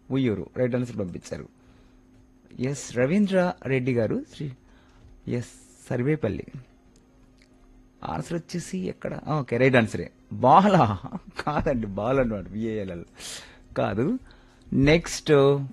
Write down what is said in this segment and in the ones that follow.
Uyyuru right answer పంపించారు S Ravindra Reddy garu Sri yes Sarvepalli answer వచ్చేసి ఎక్కడ ఆ, ఓకే రైట్ ఆన్సరే బాలా కాదండి బాల్ అన్నమాట బిఏఎల్ఎల్ కాదు నెక్స్ట్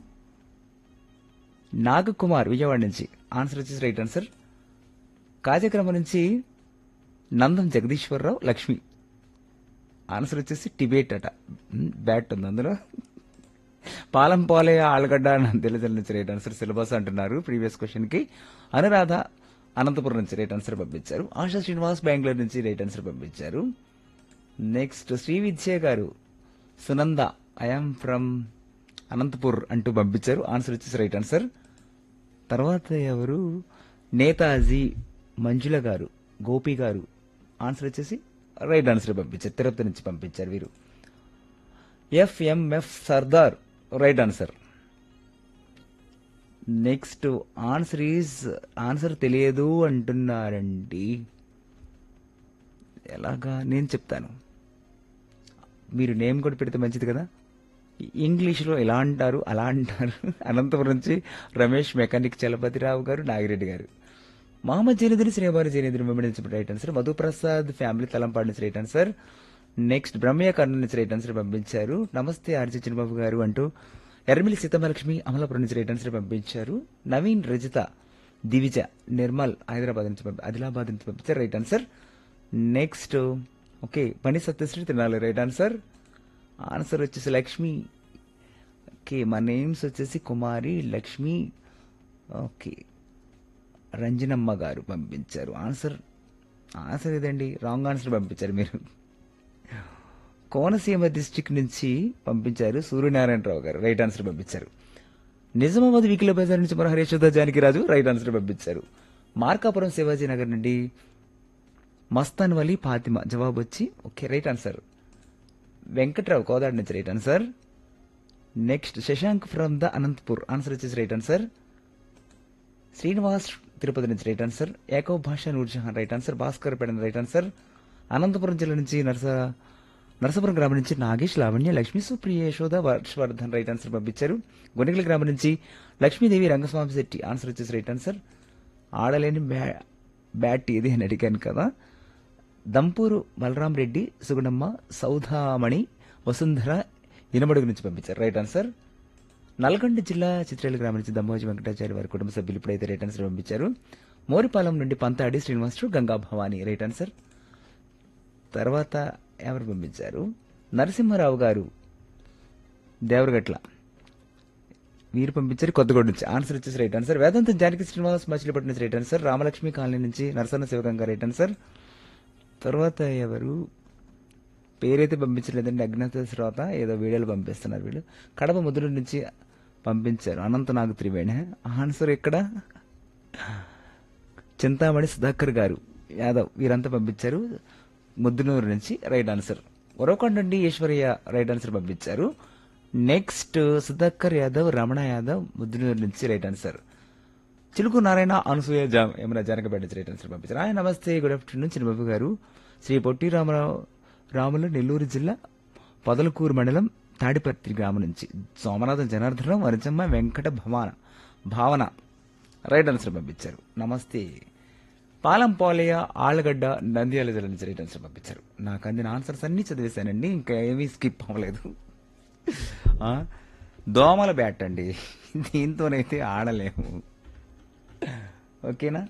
నాగకుమార్ విజయవాడ నుంచి ఆన్సర్ వచ్చేసి రైట్ ఆన్సర్ కార్యక్రమం నుంచి నందం జగదీశ్వరరావు లక్ష్మి ఆన్సర్ వచ్చేసి టిబేట్ అట మ్, బ్యాట్ ఉంది అందులో పాలం పాలే ఆలుగడ్డ నంద్యాల నుంచి రైట్ ఆన్సర్ సిలబస్ అంటున్నారు ప్రీవియస్ క్వశ్చన్ కి అనురాధ అనంతపురం నుంచి రైట్ ఆన్సర్ పంపించారు ఆశా శ్రీనివాస్ బెంగళూరు నుంచి రైట్ ఆన్సర్ పంపించారు next Sri Vidya garu Sunanda I'm from Anantapur అంటూ పంపించారు ఆన్సర్ వచ్చేసి రైట్ ఆన్సర్ తర్వాత ఎవరు నేతాజీ మంజుల గారు గోపి గారు ఆన్సర్ వచ్చేసి రైట్ ఆన్సర్ పంపించారు తిరుపతి నుంచి పంపించారు వీరు FMF Sardar right answer next answer is answer తెలియదు అంటున్నారండి ఎలాగా నేను చెప్తాను మీరు నేమ్ కూడా పెడితే మంచిది కదా ఇంగ్లీష్లో ఎలా అంటారు అలా అంటారు అనంతపురం నుంచి రమేష్ మెకానిక్ చలపతిరావు గారు నాగిరెడ్డి గారు మహమ్మద్ జైనుద్దీన్ శ్రీవారి జైనుద్దీన్ వెంబడి నుంచి right answer Madhuprasad family Talampadu నుంచి right answer next Brahmaiah Kurnool నుంచి రైట్ ఆన్సర్ పంపించారు నమస్తే ఆర్జీ చిన్నబాబు గారు అంటూ ఎర్మిలి సీతమలక్ష్మి అమలాపురం నుంచి రైట్ ఆన్సర్ పంపించారు నవీన్ రజిత దివిజ నిర్మల్ హైదరాబాద్ నుంచి పంపి ఆదిలాబాద్ నుంచి పంపించారు రైట్ ఆన్సర్ నెక్స్ట్ ఓకే పని సత్యశ్రీ తినాలి రైట్ ఆన్సర్ ఆన్సర్ వచ్చేసి లక్ష్మి ఓకే మా నేమ్స్ వచ్చేసి కుమారి లక్ష్మి ఓకే రంజనమ్మ గారు పంపించారు ఆన్సర్ ఆన్సర్ ఇదండి రాంగ్ ఆన్సర్ పంపించారు మీరు కోనసీమ డిస్టిక్ నుంచి పంపించారు సూర్యనారాయణరావు గారు రైట్ ఆన్సర్ పంపించారు నిజామాబాద్ వీకిల బజార్ నుంచి మన హరీశ్వద జానకిరాజు రైట్ ఆన్సర్ పంపించారు మార్కాపురం శివాజీ నగర్ నుండి మస్తాన్ వలి ఫాతిమా జవాబు వచ్చి okay right answer Venkatrao Kodad నుంచి right answer next Shashank from the Anantapur answer వచ్చేసి రైట్ ఆన్సర్ శ్రీనివాస్ తిరుపతి నుంచి రైట్ ఆన్సర్ ఏకో Basha Noorjahan right answer Bhaskar Pedana right answer Anantapuram జిల్లా నుంచి నరస నరసాపురం గ్రామం నుంచి నాగేష్ లావణ్య లక్ష్మీ సుప్రియ యశోద వర్షవర్ధన్ రైట్ ఆన్సర్ పంపించారు గొనికల గ్రామం నుంచి లక్ష్మీదేవి రంగస్వామి శెట్టి ఆన్సర్ వచ్చేసి రైట్ ఆన్సర్ ఆడలేని బ్యా బ్యాట్ ఇది అని అడిగాను కదా దంపూరు బలరాం రెడ్డి సుగుణమ్మ సౌధామణి వసుంధర ఇనమడుగు నుంచి పంపించారు రైట్ ఆన్సర్ నల్గొండ జిల్లా చిత్రేల గ్రామం నుంచి దమ్మోజి వెంకటాచారి వారి కుటుంబ సభ్యులు ఇప్పుడైతే రైట్ ఆన్సర్ పంపించారు మోరిపాలెం నుండి పంతాడి శ్రీనివాసుడు గంగా భవాని రైట్ ఆన్సర్ తర్వాత ఎవరు పంపించారు నరసింహారావు గారు దేవరగట్ల వీరు పంపించారు కొత్తగూడ నుంచి ఆన్సర్ వచ్చేసి రైట్ ఆన్సర్ వేదాంతం జానకి శ్రీనివాస్ మచిలీపట్నం నుంచి రైట్ ఆన్సర్ రామలక్ష్మి కాలనీ నుంచి నరసన్న శివగంగా రైట్ ఆన్సర్ తర్వాత ఎవరు పేరైతే పంపించలేదండి అజ్ఞాత శ్రోత ఏదో వీడియోలు పంపిస్తున్నారు వీళ్ళు కడప ముద్దుల నుంచి పంపించారు అనంత నాగు త్రివేణి ఆన్సర్ ఎక్కడ చింతామణి సుధాకర్ గారు యాదవ్ వీరంతా పంపించారు ముద్దునూరు నుంచి రైట్ ఆన్సర్ ఒరకొండ నుండి ఈశ్వరయ్య రైట్ ఆన్సర్ పంపించారు నెక్స్ట్ సుధాకర్ యాదవ్ రమణ యాదవ్ ముద్దునూరు నుంచి రైట్ ఆన్సర్ చిలుకు నారాయణ అనసూయ జామ్ ఏమైనా జనకపేట నుంచి రైట్ ఆన్సర్ పంపించారు ఆయన నమస్తే గుడ్ ఆఫ్టర్నూన్ చిన్నబాబు గారు శ్రీ పొట్టి రామరావు రాములు నెల్లూరు జిల్లా పొదలకూరు మండలం తాడిపత్రి గ్రామం నుంచి సోమనాథం జనార్దనం వరచమ్మ వెంకట భవాన భావన రైట్ ఆన్సర్ పంపించారు నమస్తే పాలం పోలయ్య ఆళ్ళగడ్డ నంద్యాల జిల్లా నుంచి రైట్ ఆన్సర్ పంపించారు నాకు అందిన ఆన్సర్స్ అన్ని చదివేశానండి ఇంకా ఏమీ స్కిప్ అవ్వలేదు ఆ, దోమల బ్యాట్ అండి దీంతోనైతే ఆడలేము ఓకేనా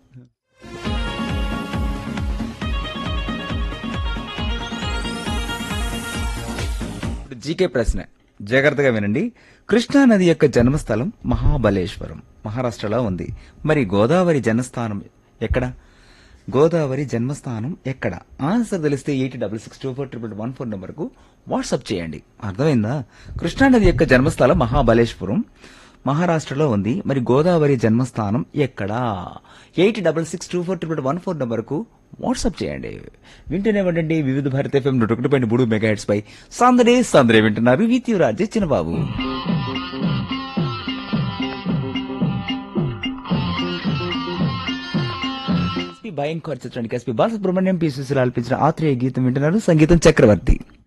ఇప్పుడు జీకే ప్రశ్న జాగ్రత్తగా వినండి కృష్ణా నది యొక్క జన్మస్థలం మహాబలేశ్వరం మహారాష్ట్రలో ఉంది మరి గోదావరి జన్మస్థానం ఎక్కడ గోదావరి జన్మస్థానం ఎక్కడ ఆన్సర్ తెలిస్తే eighty double six two four triple one four నెంబర్కు వాట్సాప్ చేయండి అర్థమైందా కృష్ణా నది యొక్క జన్మస్థలం మహాబలేశ్వరం మహారాష్ట్రలో ఉంది మరి గోదావరి జన్మస్థానం ఎక్కడా eight double six two four triple one four నెంబర్కు వాట్సాప్ చేయండి వింటూనే ఉండండి వివిధ భారత ఎఫ్ఎం నూట ఒకటి పాయింట్ మూడు మెగా హెడ్స్ పై సందడే సందడే వింటున్నారు విత్యురాజ్ చిన్నబాబు ఎస్పీ భయంకర్ చిత్రానికి ఎస్పీ బాలసుబ్రహ్మణ్యం పి సుశీల ఆల్పించిన ఆత్రేయ గీతం వింటున్నారు సంగీతం చక్రవర్తి